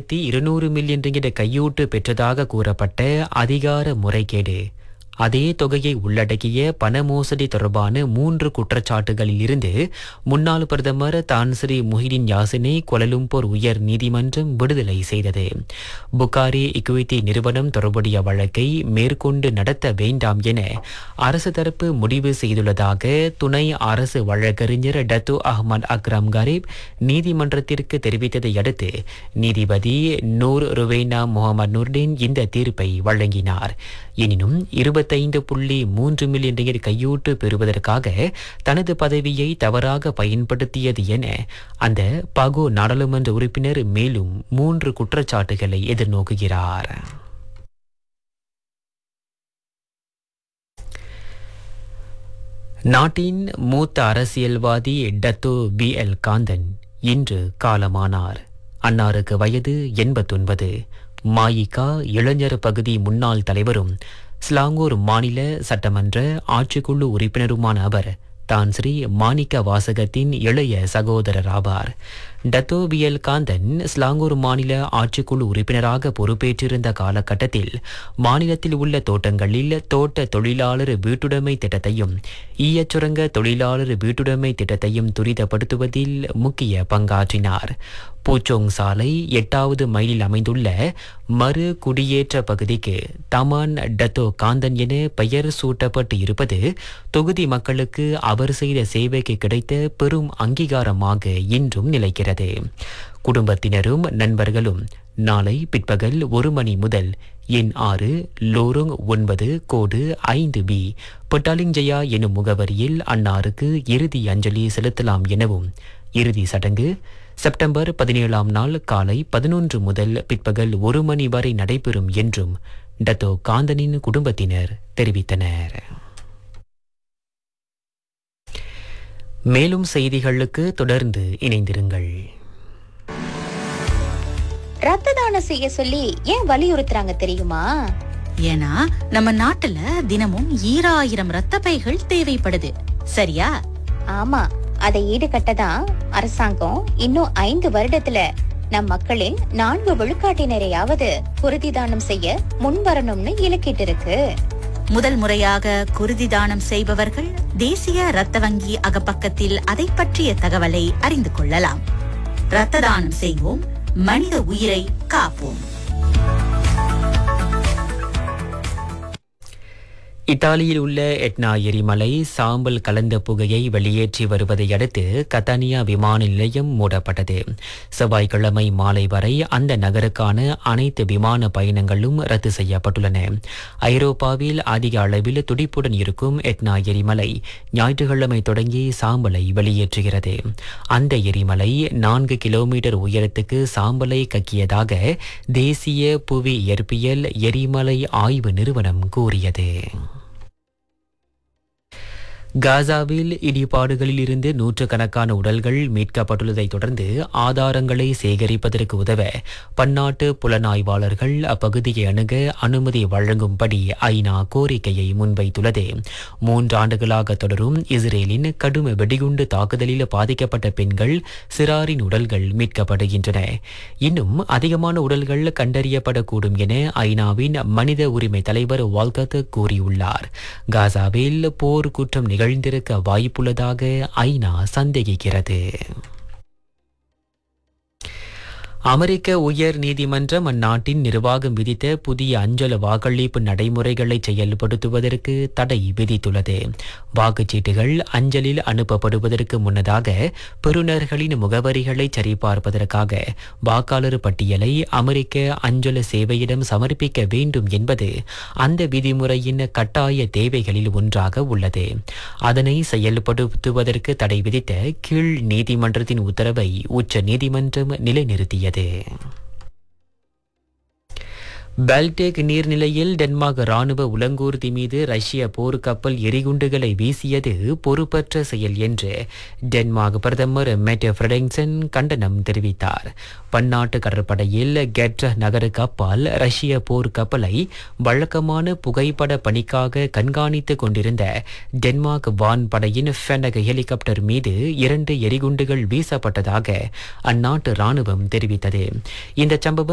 ஆயிரத்தி இருநூறு மில்லியன் ரிங்கிட கையூட்டு பெற்றதாக கூறப்பட்ட அதிகார முறைகேடு அதே தொகையை உள்ளடக்கிய பண மோசடி தொடர்பான மூன்று குற்றச்சாட்டுகளில் இருந்து முன்னாள் பிரதமர் தான்ஸ்ரீ முஹிடின் யாசினை கொலலும்பூர் உயர் நீதிமன்றம் விடுதலை செய்தது புகாரி இக்விட்டி நிறுவனம் தொடர்புடைய வழக்கை மேற்கொண்டு நடத்த வேண்டாம் என அரசு தரப்பு முடிவு செய்துள்ளதாக துணை அரசு வழக்கறிஞர் டத்து அஹ்மத் அக்ரம் கரீப் நீதிமன்றத்திற்கு தெரிவித்ததை அடுத்து நீதிபதி நூர் ருவேனா முகமது நூர்டின் இந்த தீர்ப்பை வழங்கினார் எனினும் இருபத்தைந்து புள்ளி மூன்று மில்லியன் ரிங்கர் கையூட்டு பெறுவதற்காக தனது பதவியை தவறாக பயன்படுத்தியது என அந்த பகோ நாடாளுமன்ற உறுப்பினர் மேலும் மூன்று குற்றச்சாட்டுகளை எதிர்நோக்குகிறார் நாட்டின் மூத்த அரசியல்வாதி டத்தோ பி எல் காந்தன் இன்று காலமானார் அன்னாருக்கு வயது எண்பத்தொன்பது மாயிகா இளைஞர் பகுதி முன்னாள் தலைவரும் ஸ்லாங்கூர் மாநில சட்டமன்ற ஆட்சிக்குழு உறுப்பினருமான அவர் தான் ஸ்ரீ மாணிக்க வாசகத்தின் இளைய சகோதரர் ஆவார் டத்தோபியல் காந்தன் ஸ்லாங்கூர் மாநில ஆட்சிக்குழு உறுப்பினராக பொறுப்பேற்றிருந்த காலகட்டத்தில் மாநிலத்தில் உள்ள தோட்டங்களில் தோட்ட தொழிலாளர் வீட்டுடைமை திட்டத்தையும் ஈயச்சுரங்க தொழிலாளர் வீட்டுடைமை திட்டத்தையும் துரிதப்படுத்துவதில் முக்கிய பங்காற்றினார் பூச்சோங் சாலை எட்டாவது மைலில் அமைந்துள்ள மறு குடியேற்ற பகுதிக்கு தமான் டத்தோ காந்தன் என பெயர் சூட்டப்பட்டு இருப்பது தொகுதி மக்களுக்கு அவர் செய்த சேவைக்கு கிடைத்த பெரும் அங்கீகாரமாக இன்றும் நிலைக்கிறது குடும்பத்தினரும் நண்பர்களும் நாளை பிற்பகல் ஒரு மணி முதல் எண் ஆறு லோரோங் ஒன்பது கோடு ஐந்து பி பொட்டாலிங்ஜயா எனும் முகவரியில் அன்னாருக்கு இறுதி அஞ்சலி செலுத்தலாம் எனவும் இறுதி சடங்கு செப்டம்பர் பதினேழாம் நாள் காலை பதினொன்று முதல் பிற்பகல் ஒரு மணி வரை நடைபெறும் என்றும் டத்தோ காந்தனின் குடும்பத்தினர் தெரிவித்தனர் மேலும் செய்திகளுக்கு தொடர்ந்து இணைந்திருங்கள் ரத்த தானம் செய்ய சொல்லி ஏன் வலியுறுத்துறாங்க தெரியுமா ஏன்னா நம்ம நாட்டுல தினமும் ஈராயிரம் ரத்த பைகள் தேவைப்படுது சரியா ஆமா அதை ஈடுகட்ட தான் அரசாங்கம் இன்னும் ஐந்து வருடத்துல நம் மக்களின் நான்கு விழுக்காட்டினரையாவது குருதி தானம் செய்ய முன்வரணும்னு இலக்கிட்டு இருக்கு முதல் முறையாக குருதி தானம் செய்பவர்கள் தேசிய ரத்த வங்கி அகப்பக்கத்தில் அதை பற்றிய தகவலை அறிந்து கொள்ளலாம் ரத்த தானம் செய்வோம் மனித உயிரை காப்போம் இத்தாலியில் உள்ள எட்னா எரிமலை சாம்பல் கலந்த புகையை வெளியேற்றி வருவதை அடுத்து கத்தானியா விமான நிலையம் மூடப்பட்டது செவ்வாய்க்கிழமை மாலை வரை அந்த நகருக்கான அனைத்து விமான பயணங்களும் ரத்து செய்யப்பட்டுள்ளன ஐரோப்பாவில் அதிக அளவில் துடிப்புடன் இருக்கும் எட்னா எரிமலை ஞாயிற்றுக்கிழமை தொடங்கி சாம்பலை வெளியேற்றுகிறது அந்த எரிமலை நான்கு கிலோமீட்டர் உயரத்துக்கு சாம்பலை கக்கியதாக தேசிய புவி இயற்பியல் எரிமலை ஆய்வு நிறுவனம் கூறியது காசாவில் இடிபாடுகளில் இருந்து நூற்றுக்கணக்கான உடல்கள் மீட்கப்பட்டுள்ளதைத் தொடர்ந்து ஆதாரங்களை சேகரிப்பதற்கு உதவ பன்னாட்டு புலனாய்வாளர்கள் அப்பகுதியை அணுக அனுமதி வழங்கும்படி ஐநா கோரிக்கையை முன்வைத்துள்ளது மூன்றாண்டுகளாக தொடரும் இஸ்ரேலின் கடும் வெடிகுண்டு தாக்குதலில் பாதிக்கப்பட்ட பெண்கள் சிறாரின் உடல்கள் மீட்கப்படுகின்றன இன்னும் அதிகமான உடல்கள் கண்டறியப்படக்கூடும் என ஐநாவின் மனித உரிமை தலைவர் வால்கத் கூறியுள்ளார் காசாவில் போர் குற்றம் நிகழ்ந்திருக்க வாய்ப்புள்ளதாக ஐநா சந்தேகிக்கிறது அமெரிக்க உயர் நீதிமன்றம் அந்நாட்டின் நிர்வாகம் விதித்த புதிய அஞ்சல் வாக்களிப்பு நடைமுறைகளை செயல்படுத்துவதற்கு தடை விதித்துள்ளது வாக்குச்சீட்டுகள் அஞ்சலில் அனுப்பப்படுவதற்கு முன்னதாக பெறுநர்களின் முகவரிகளை சரிபார்ப்பதற்காக வாக்காளர் பட்டியலை அமெரிக்க அஞ்சல் சேவையிடம் சமர்ப்பிக்க வேண்டும் என்பது அந்த விதிமுறையின் கட்டாய தேவைகளில் ஒன்றாக உள்ளது அதனை செயல்படுத்துவதற்கு தடை விதித்த கீழ் நீதிமன்றத்தின் உத்தரவை உச்ச நீதிமன்றம் நிலைநிறுத்தியது பெல்டேக் நீர்நிலையில் டென்மார்க் ராணுவ உலங்கூர்தி மீது ரஷ்ய போர்க்கப்பல் எரிகுண்டுகளை வீசியது பொறுப்பற்ற செயல் என்று டென்மார்க் பிரதமர் மெட் ஃப்ரெடெங்சன் கண்டனம் தெரிவித்தார் பன்னாட்டு கடற்படையில் கெட்ர நகருக்கு அப்பால் ரஷ்ய போர்க்கப்பலை வழக்கமான புகைப்பட பணிக்காக கண்காணித்துக் கொண்டிருந்த டென்மார்க் வான்படையின் ஃபெனக் ஹெலிகாப்டர் மீது இரண்டு எரிகுண்டுகள் வீசப்பட்டதாக அந்நாட்டு ராணுவம் தெரிவித்தது இந்த சம்பவம்